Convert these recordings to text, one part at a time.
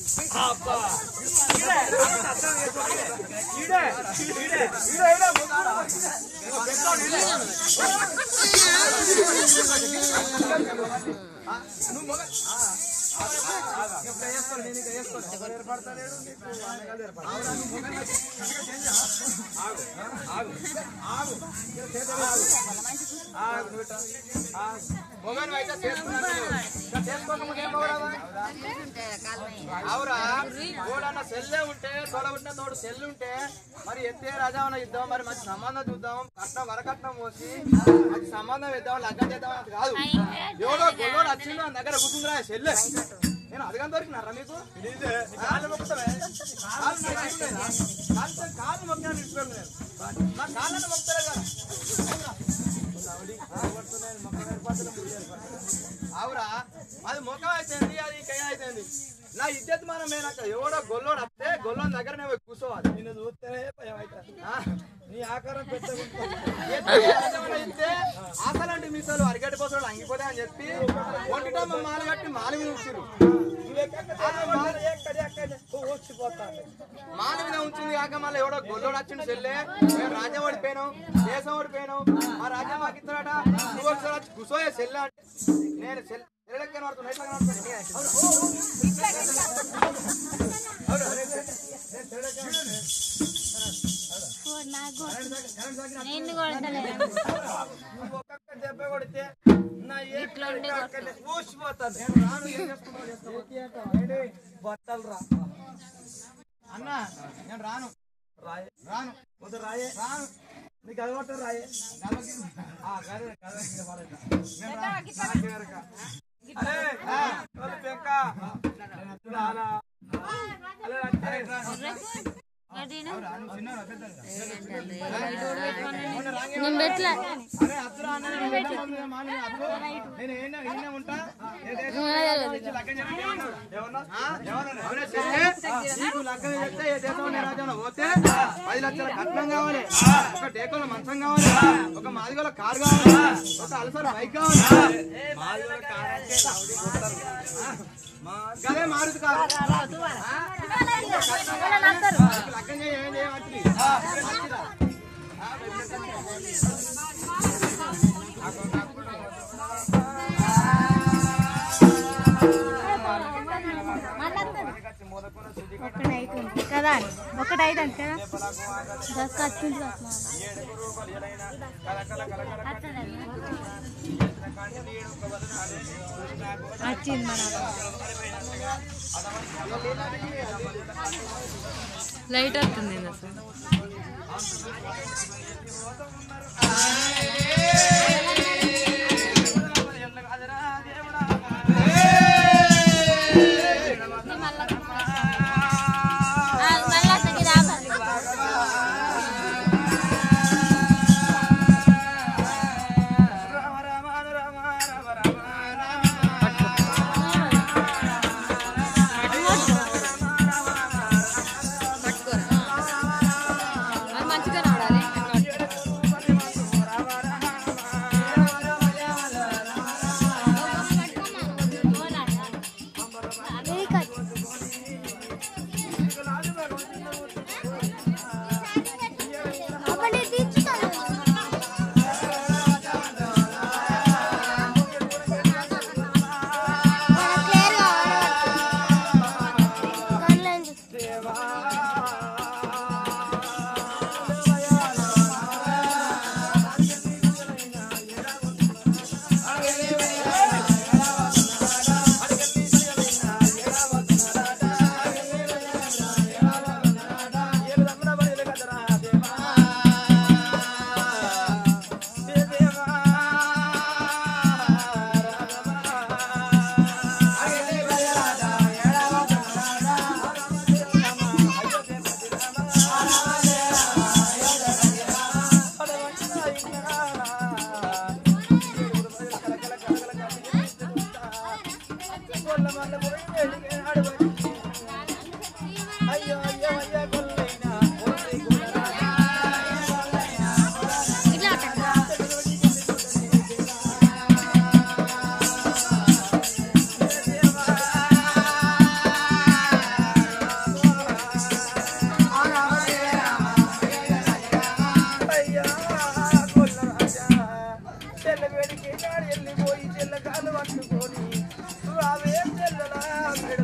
మొగన్ అయితే చేసుకున్నాను చేసుకోకముందు ఏం మొగరావా అవురా తోడన్న సెల్లే ఉంటే తోడ ఉంటే తోడు సెల్లు ఉంటే మరి ఎత్తే రాజావన ఇద్దాం మరి మంచి సంబంధం చూద్దాం కట్నం వరకట్నం పోసి అది సంబంధం ఇద్దాం లగ్గం చేద్దాం అది కాదు ఎవడో గొల్లోడు వచ్చిందో నా దగ్గర కూర్చుందిరా సెల్లే నేను అదిగా దొరికినారా మీకు కాళ్ళు మొక్కుతావే కాళ్ళు నాకు ఇష్టమేనా? కాళ్ళు కాళ్ళు మొక్కినా ఇష్టం నేను నా కాళ్ళని మొక్కుతారే కదా అవురా అది ముఖం అయిపోయింది అది కై అయిపోయింది నా ఇద్దరు మనం మేనక్క ఎవడో గొల్లోడు వస్తే గొల్లోని దగ్గర నేను పోయి కూర్చోవాలి నిన్ను చూస్తేనే భయం అవుతుంది ఆ? నీ ఆకారం పెద్దగా ఉంటుంది. ఏమైనా ఇస్తే ఆకలండి మీసాలు అరిగడ్డి పోసాడు అంగిపోతే అని చెప్పి ఒంటిటమ్మ మాల కట్టి మాల మీద ఉంచారు నువ్వు ఎక్కడ మాల ఎక్కడ ఎక్కడ ఊడ్చిపోతాను మాల మీద ఉంచింది కాక మళ్ళీ ఎవడో గొల్లోడు వచ్చిండు చెల్లె మేము రాజ్యం ఓడిపోయినాం దేశం ఓడిపోయినాం ఆ రాజ్యం మాకు ఇస్తాడట నువ్వు ఒకసారి వచ్చి కూర్చోయే చెల్లె అంటే నేను చెల్లె చెల్లె కనబడుతున్నా ఎట్లా కనబడుతున్నా నిన్ను కొడతలేదు నువ్వు ఒక్కొక్క దెబ్బ కొడితే నా ఏ అక్కడనే ఊసిపోతాను రాను ఏం చేసుకుంటావు చేసుకో. బట్టలు రా అన్న నేను రాను రాయే రాను ముందు రాయే రాను నీకు అలవాటు రాయే గలకి ఆ గదే గదే కింద పడేట. నేను రాను. నాకు ఎరక. అరే వాళ్ళు పెంక నేను అలా అలా అంటే గడిను అవురా, నువ్వు చిన్నోడా, పెద్దోడా? నేను పెట్టలే అరే అద్దురా అన్న, నేను వెళ్ళే ముందు మా నేను అద్దు. నేను ఈయనే- ఈయనే ఉంటా. ఏ దేశం నుంచి లగ్గం చెప్పి ఏమన్నావు? ఆ? అవునా చెల్లె? నీకు లగ్గం చెప్తే ఏ దేశంలో నేను రాజాను పోతే పది లక్షల కట్నం కావాలి ఒక టేకుల మంచం కావాలి ఒక మాదిగోల కారు కావాలి ఒక అలసర బైక్ కావాలి మాదిగోల కారు అంటే రౌడీ కొడతారు. ఆ? మా- గదే మారుతి కారు ఆ? నీకు లగ్గం చేయ ఏం చేయమంటుంది మంచిదా? ఆ, ఒకటి అవుతుంది కదా ఒకటి అవుతుంది కదా దక్క వచ్చింది వచ్చింది మన లైట్ వస్తుంది అసలు మళ్ళా తగ్గి రావాలి అది మంచిగా రావాలి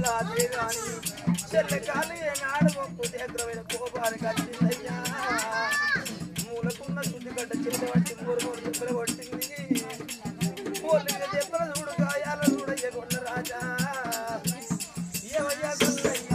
రాత్రి కానీ చెల్లె కాలు ఏనాడు మొక్కు చేద్రమైన కోపానికి వచ్చిందయ్యా మూలకున్న శుద్ధిగడ్డ చెల్లె పట్టి మూడు మూడు దెబ్బలు కొట్టింది పోలిన దెబ్బలు చూడు గాయాలు చూడయ్య కొండ రాజా ఏమయ్యా కొండయ్యా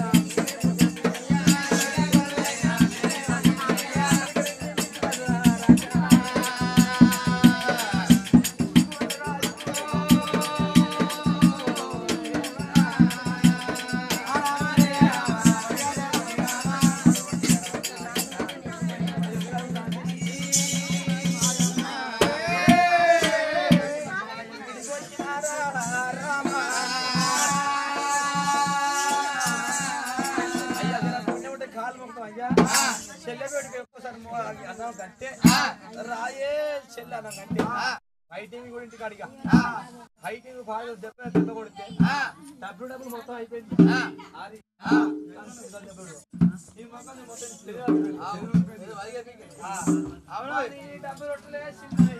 అయ్యా జర పుణ్యం ఉంటే కాలు మొక్కుతాం అయ్యా చెల్లెబేటికి ఒక్కసారి మో- అన్నం కట్టే రాయే చెల్లె అన్నం కట్టే ఫైటింగ్ కూడా ఇంటికి అడిగా ఫైటింగ్ బాగా దెబ్బ దెబ్బ కొడితే డబ్బులు డబ్బులు మొత్తం అయిపోయింది అది దెబ్బలు ఈ మొక్కలు మొత్తం చెరువు అయిపోయింది. ఆ, అవును అది డబ్బులు రొట్టెలే చిన్నవి.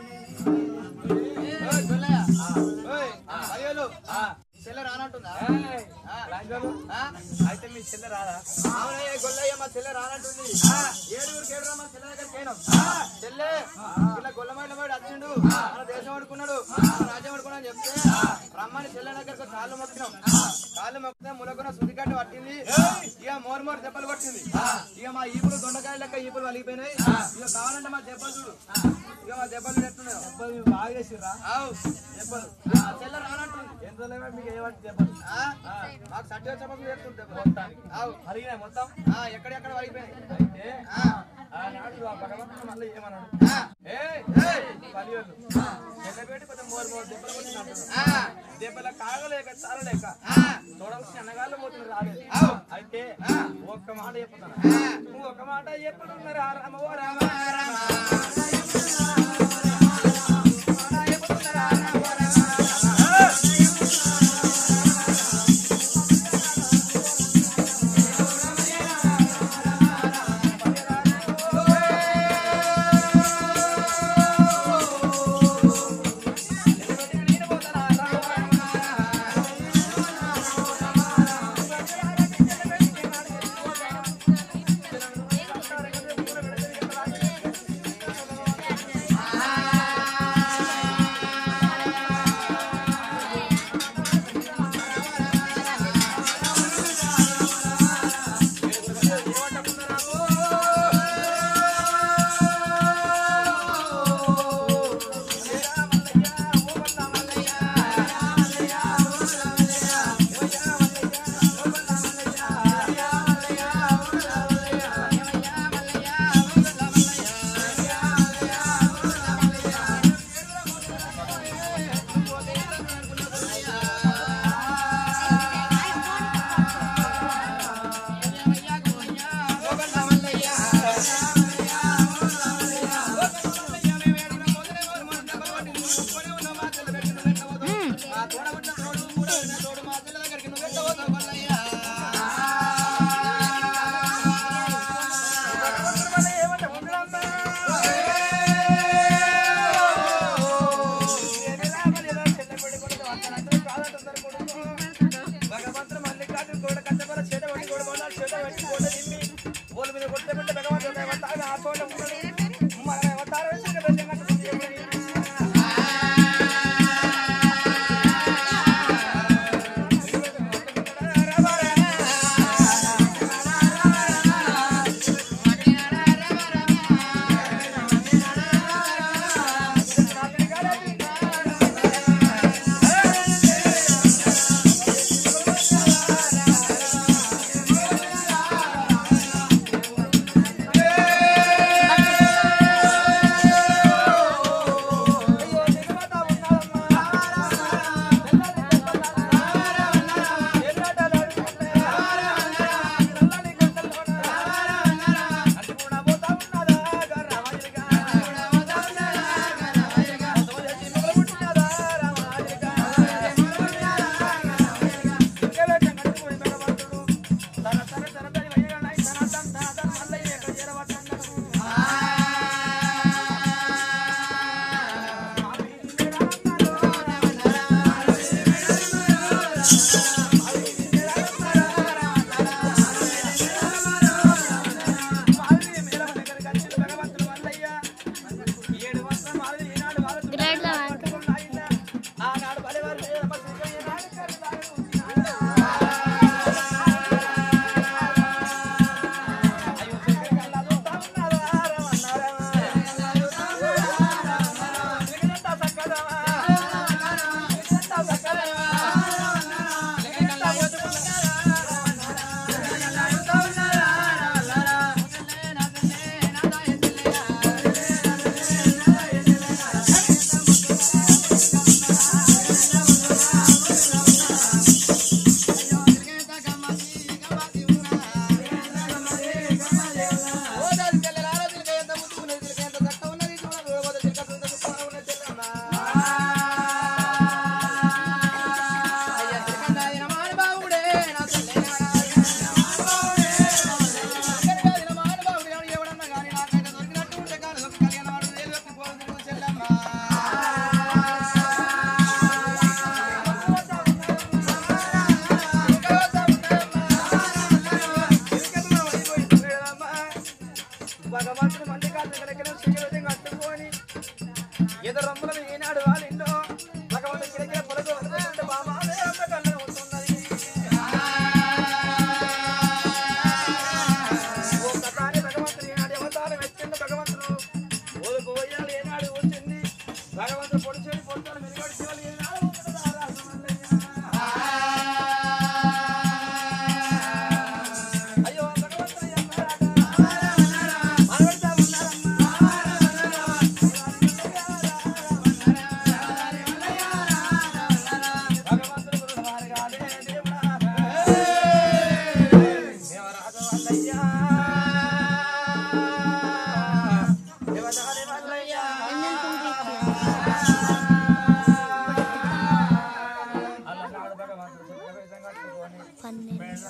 ఓయ్, పదివేలు. చెల్లె రానంటుందా ఏయ్, లంగలు. అయితే మీ చెల్లె రాదా అవునయ్య గొల్లయ్య మా చెల్లె రానంటుంది ఏడుగురికి ఏడురా మా చెల్లె దగ్గరికి పోయినాం చెల్లె ఇలా గొల్లమైన వాడు వచ్చిండు మన దేశం పడుకున్నాడు మన రాజ్యం పడుకున్నా అని చెప్తే రమ్మని చెల్లె దగ్గరకు కాళ్ళు మొక్కినాం కాళ్ళు మొక్కితే ములకున్న సుదిగడ్డ పట్టింది ఇక మోరు మోరు దెబ్బలు పట్టింది ఇక మా ఈపులు దొండకాయ లెక్క ఈపులు వలిగిపోయినాయి ఇక కావాలంటే మా దెబ్బలు చూడు ఇక మా దెబ్బలు ఎట్టున్నాయి దెబ్బలు బాగా చేసిర్రా ఆవు దెబ్బలు ఆ చెల్లె రానంటుంది ఎంత లేవా మీకు ఏమంటే దెబ్బలు ఆ? మాకు సర్టి వచ్చే చెప్తుంది దెబ్బలు మొత్తానికి ఆవు అడిగినాయి మొత్తం ఆ, ఎక్కడెక్కడ వలిగిపోయినాయి అయితే ఆ, ఆనాడు ఆ భగవంతుడు మళ్ళీ ఏమన్నాడు ఆ, ఏయ్ ఏయ్, పదివేలు చెల్లబెట్టి కొంచెం మోరు మోరు దెబ్బలు కొట్టిన అంటున్నాడు ఆ, దెబ్బల కాగలేక చాలలేక ఆ, చూడవలసిన అన్నగాళ్ళు పోతున్నారు రాలేదు ఆవు. అయితే ఒక్క మాట చెప్తున్నాను ఆ. నువ్వు ఒక మాట చెప్పుతున్నారు ఆ రామ ఓ రామ రామ, భగవంతుడు మల్లికార్జున కూడా కట్టబల చేట పట్టి కూడా కొనాలి చేట పెట్టి కూడా తిమ్మి ఓల మీద కొట్టే బిడ్డ భగవంతుడు దేవతాగా ఆ తోట ఉన్నాడు మన దేవతారు వేసి బిడ్డ కట్టుకుంది ఆ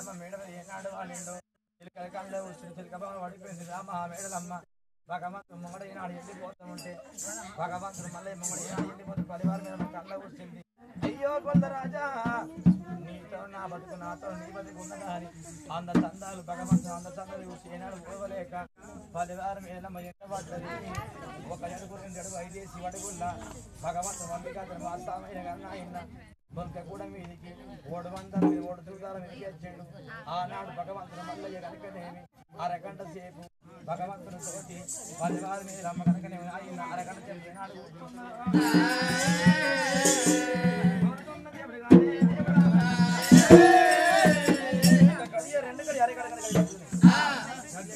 మేడలమ్మ మేడల ఏనాడు వాళ్ళిండో చిలకల కళ్ళలో వచ్చిన చిలకమ్మ పడిపోయింది రామ మేడలమ్మ భగవంతుడు మొంగడ ఈనాడు వెళ్ళిపోతూ ఉంటే భగవంతుడు మళ్ళీ మొంగడ ఈనాడు వెళ్ళిపోతే పరివారం మీద మా కళ్ళ వచ్చింది అయ్యో కొందరాజా నీతో నా బతుకు నాతో నీ బతుకు ఉన్నదా అని అంద చందాలు భగవంతుడు అంద చందాలు చూసి ఏనాడు పోవలేక పరివారం ఏలమ్మ ఎంత పడ్డది ఒక అడుగు రెండు అడుగు ఐదేసి అడుగుల్లా భగవంతుడు అంబికాతను వాస్తామైన కన్నా ఆయన బొంక కూడా మీదికి ఓడు వందల మీద ఓడు దూదాల మీదకి వచ్చాడు ఆనాడు భగవంతుడు మల్లయ్య కనుకనేమి అరగంట సేపు భగవంతుడు తోటి పరివారం మీద అమ్మ కనుకనేమి ఆయన అరగంట సేపు ఏనాడు కడియ రెండు కడి అరే కడ కడ కడి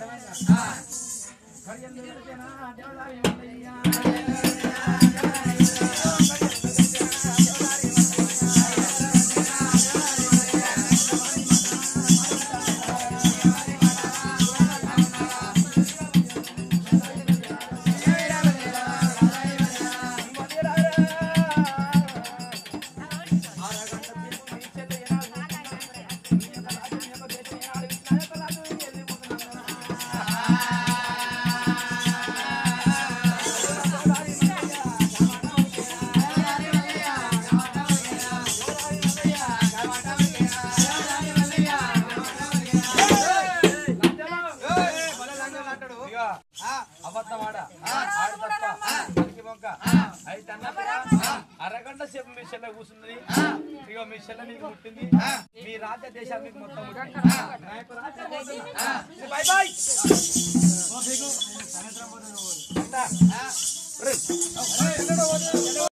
ఇదిగో, అబద్ధమాడ ఆడు తప్ప పలికి బొంక అయితే అన్నట్టుగా అరగంట సేపు మీ చెల్ల కూర్చున్నది ఇగో మీ చెల్ల మీకు ముట్టింది మీ రాజ్య దేశాలు మీకు మొత్తం ముట్టింది నా యొక్క రాజ్యం పోతున్నా. By by